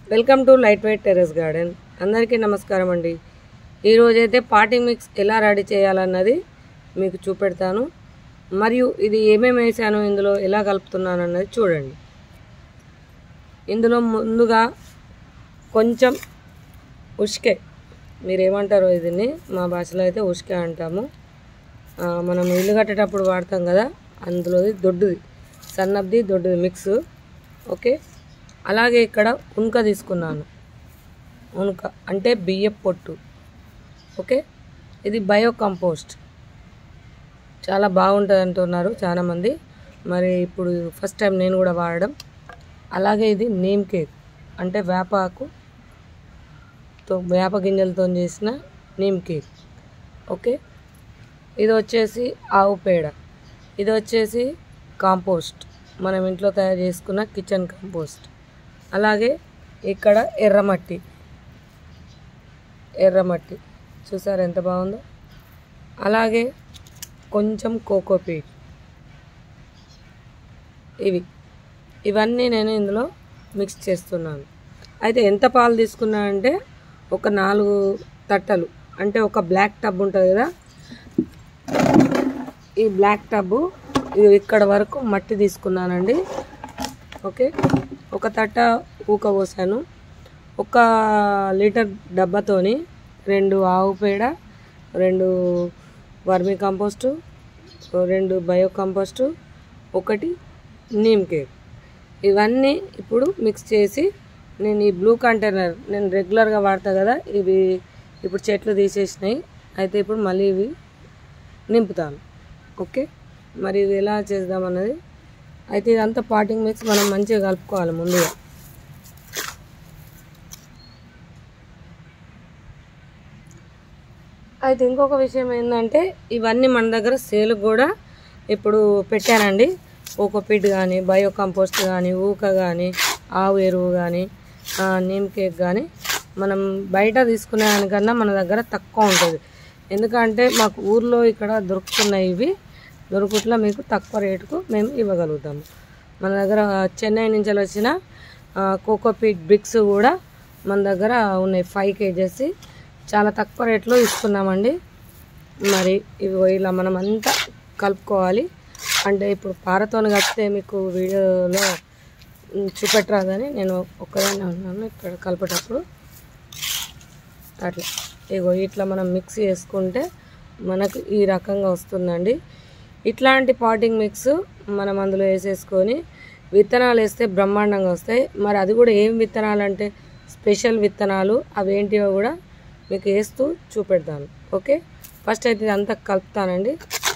welcome to light weight terrace garden అందరికీ నమస్కారం అండి ఈరోజైతే పార్టీ మిక్స్ ఎలా రెడీ చేయాలన్నది మీకు చూపెడతాను మరియు ఇది ఏమేమి వేసాను ఇందులో ఎలా కలుపుతున్నాను అన్నది చూడండి ఇందులో ముందుగా కొంచెం ఉష్కే మీరు ఏమంటారో దీన్ని మా భాషలో అయితే ఉష్కే అంటాము ఆ, మనం ఇల్లు కట్టేటప్పుడు వాడతాం కదా అందులోది దొడ్డుది సన్నది దొడ్డుది మిక్స్ ఓకే అలాగే ఇక్కడ ఉనుక తీసుకున్నాను ఉనుక అంటే బియ్యం పొట్టు ఓకే ఇది బయో కంపోస్ట్ చాలా బాగుంటుంది అంటున్నారు చాలామంది మరి ఇప్పుడు ఫస్ట్ టైం నేను కూడా వాడడం అలాగే ఇది నీమ్ కేక్ అంటే వేపాకు తో వేప గింజలతో చేసిన నీమ్ కేక్ ఓకే ఇది వచ్చేసి ఆవు పేడ ఇది వచ్చేసి కాంపోస్ట్ మనం ఇంట్లో తయారు చేసుకున్న కిచెన్ కాంపోస్ట్ అలాగే ఇక్కడ ఎర్రమట్టి ఎర్రమట్టి చూసారు ఎంత బాగుందో అలాగే కొంచెం కోకోపీట్ ఇవి ఇవన్నీ నేను ఇందులో మిక్స్ చేస్తున్నాను అయితే ఎంత పాలు తీసుకున్నా అంటే ఒక నాలుగు తట్టలు అంటే ఒక బ్లాక్ టబ్ ఉంటుంది కదా ఈ బ్లాక్ టబ్ ఇది ఇక్కడ వరకు మట్టి తీసుకున్నానండి ఓకే ఒక తట్ట ఊక పోసాను ఒక లీటర్ డబ్బాతోని రెండు ఆవు పేడ రెండు వర్మి కంపోస్టు రెండు బయో కంపోస్టు ఒకటి నీమ్ కేక్ ఇవన్నీ ఇప్పుడు మిక్స్ చేసి నేను ఈ బ్లూ కంటైనర్ నేను రెగ్యులర్గా వాడతా కదా ఇవి ఇప్పుడు చెట్లు తీసేసినాయి అయితే ఇప్పుడు మళ్ళీ ఇవి నింపుతాను ఓకే మరి ఇది ఎలా చేద్దామన్నది అయితే ఇదంతా పాటింగ్ మిక్స్ మనం మంచిగా కలుపుకోవాలి ముందుగా అయితే ఇంకొక విషయం ఏంటంటే ఇవన్నీ మన దగ్గర సేల్ కూడా ఇప్పుడు పెట్టానండి కోకోపీట్ కానీ బయో కంపోస్ట్ కానీ ఊక కానీ ఆవు ఎరువు కానీ నీమ్ కేక్ కానీ మనం బయట తీసుకునే దానికన్నా మన దగ్గర తక్కువ ఉంటుంది ఎందుకంటే మాకు ఊర్లో ఇక్కడ దొరుకుతున్నాయి ఇవి దొరుకుట్లో మీకు తక్కువ రేటుకు మేము ఇవ్వగలుగుతాము మన దగ్గర చెన్నై నుంచి వచ్చిన కోకోపీట్ బ్రిక్స్ కూడా మన దగ్గర ఉన్నాయి ఫైవ్ కేజెస్ చాలా తక్కువ రేట్లో ఇస్తున్నామండి మరి ఇవి ఇలా మనం అంతా కలుపుకోవాలి అంటే ఇప్పుడు పారతోని కలిపితే మీకు వీడియోలో ఉమ్, చూపెట్టరాదని నేను ఒక్కదాన్నే ఉన్నాను ఇక్కడ కలిపేటప్పుడు అట్లా ఇగో ఇట్లా మనం మిక్స్ చేసుకుంటే మనకు ఈ రకంగా వస్తుందండి ఇట్లాంటి పాటింగ్ మిక్స్ మనం అందులో వేసేసుకొని విత్తనాలు వేస్తే బ్రహ్మాండంగా వస్తాయి మరి అది కూడా ఏం విత్తనాలు అంటే స్పెషల్ విత్తనాలు అవి ఏంటివో కూడా మీకు వేస్తూ చూపెడతాను ఓకే ఫస్ట్ అయితే ఇదంతా కలుపుతానండి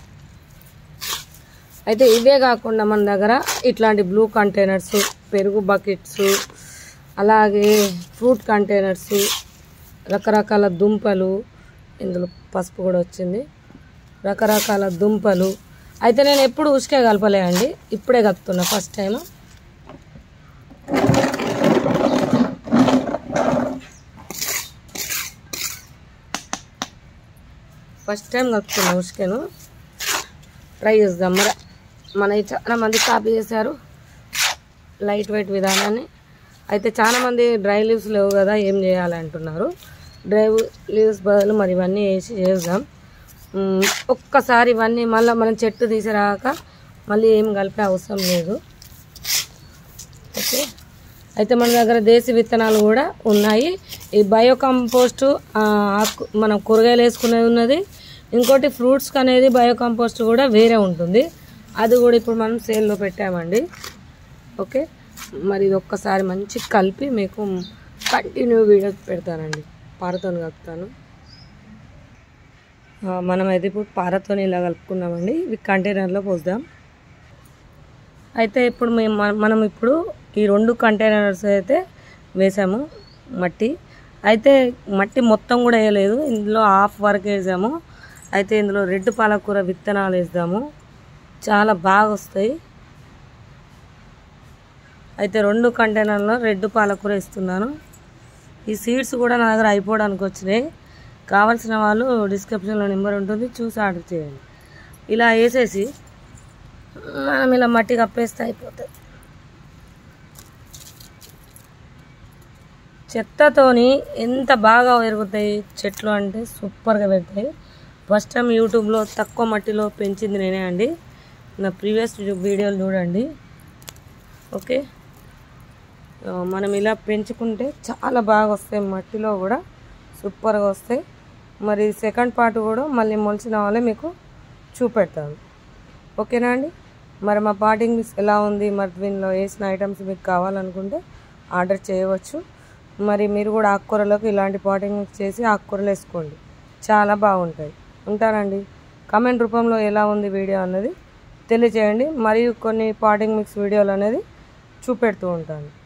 అయితే ఇవే కాకుండా మన దగ్గర ఇట్లాంటి బ్లూ కంటైనర్స్ పెరుగు బకెట్స్ అలాగే ఫ్రూట్ కంటైనర్స్ రకరకాల దుంపలు ఇందులో పసుపు కూడా వచ్చింది రకరకాల దుంపలు అయితే నేను ఎప్పుడు ఉసుకే కలపలే అండి ఇప్పుడే కలుపుతున్నా ఫస్ట్ టైం ఫస్ట్ టైం కలుపుతున్నా ఉసుకేను ట్రై చేద్దాం మరి మన చాలా మంది కాపీ చేశారు లైట్ వెయిట్ విధానాన్ని అయితే చాలా మంది డ్రై లీవ్స్ లేవు కదా ఏం చేయాలి అంటున్నారు డ్రై లీవ్స్ బదులు మరి ఇవన్నీ వేసి చేద్దాం మ్, ఒక్కసారి ఇవన్నీ మళ్ళీ మనం చెట్టు తీసిరాక మళ్ళీ ఏం కలిపే అవసరం లేదు ఓకే అయితే మన దగ్గర దేశీ విత్తనాలు కూడా ఉన్నాయి ఈ బయో కంపోస్ట్ ఆ, ఆకు- మనం కూరగాయలు వేసుకునేది ఉన్నది ఇంకోటి ఫ్రూట్స్ అనేది బయో కంపోస్ట్ కూడా వేరే ఉంటుంది అది కూడా ఇప్పుడు మనం సేల్లో పెట్టామండి ఓకే మరి ఇది ఒక్కసారి మంచి కలిపి మీకు కంటిన్యూ వీడియో పెడతానండి పారతో కలుపుతాను ఆ, మనమైతే ఇప్పుడు పారతో ఇలా కలుపుకున్నామండి ఇవి కంటైనర్లో పోద్దాం అయితే ఇప్పుడు మేము మన- మనం ఇప్పుడు ఈ రెండు కంటైనర్స్ అయితే వేసాము మట్టి అయితే మట్టి మొత్తం కూడా వేయలేదు ఇందులో హాఫ్ వరకు వేసాము అయితే ఇందులో రెడ్ పాలకూర విత్తనాలు వేద్దాము చాలా బాగా వస్తాయి అయితే రెండు కంటైనర్లో రెడ్ పాలకూర ఇస్తున్నాను ఈ సీడ్స్ కూడా నా దగ్గర అయిపోవడానికి వచ్చినాయి కావాల్సిన వాళ్ళు డిస్క్రిప్షన్లో నెంబర్ ఉంటుంది చూసి ఆర్డర్ చేయండి ఇలా వేసేసి మనం ఇలా మట్టి కప్పేస్తే అయిపోతుంది చెత్తతోని ఎంత బాగా పెరుగుతాయి చెట్లు అంటే సూపర్గా పెరుగుతాయి ఫస్ట్ టైం యూట్యూబ్లో తక్కువ మట్టిలో పెంచింది నేనే అండి నా ప్రీవియస్ వీడియోలు చూడండి ఓకే ఆ, మనం ఇలా పెంచుకుంటే చాలా బాగా వస్తాయి మట్టిలో కూడా సూపర్గా వస్తాయి మరి సెకండ్ పార్ట్ కూడా మళ్ళీ మొలిచిన వాళ్ళే మీకు చూపెడతాను ఓకేనా అండి మరి మా పార్టింగ్ మిక్స్ ఎలా ఉంది మరి దీనిలో వేసిన ఐటమ్స్ మీకు కావాలనుకుంటే ఆర్డర్ చేయవచ్చు మరి మీరు కూడా ఆకుకూరలోకి ఇలాంటి పాటింగ్ మిక్స్ చేసి ఆకుకూరలు వేసుకోండి చాలా బాగుంటాయి ఉంటానండి కామెంట్ రూపంలో ఎలా ఉంది వీడియో అన్నది తెలియజేయండి మరియు కొన్ని పాటింగ్ మిక్స్ వీడియోలు అనేది చూపెడుతూ ఉంటాను